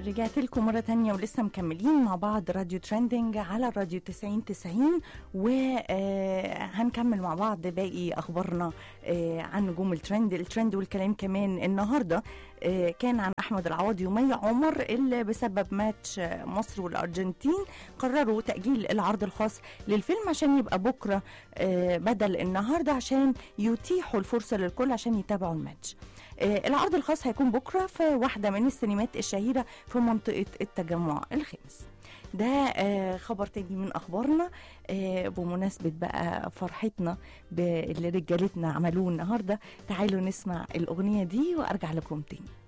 رجعت لكم مرة تانية ولسه مكملين مع بعض راديو ترندنج على الراديو 90 90 وهنكمل مع بعض باقي أخبارنا آه، عن نجوم الترند الترند والكلام كمان النهاردة آه، كان عن أحمد العوضي ومي عمر اللي بسبب ماتش آه، مصر والأرجنتين قرروا تأجيل العرض الخاص للفيلم عشان يبقى بكرة آه، بدل النهاردة عشان يتيحوا الفرصة للكل عشان يتابعوا الماتش آه، العرض الخاص هيكون بكره في واحده من السينمات الشهيره في منطقه التجمع الخامس ده آه، خبر تاني من اخبارنا آه، بمناسبه بقى فرحتنا باللي رجالتنا عملوه النهارده تعالوا نسمع الاغنيه دي وارجع لكم تاني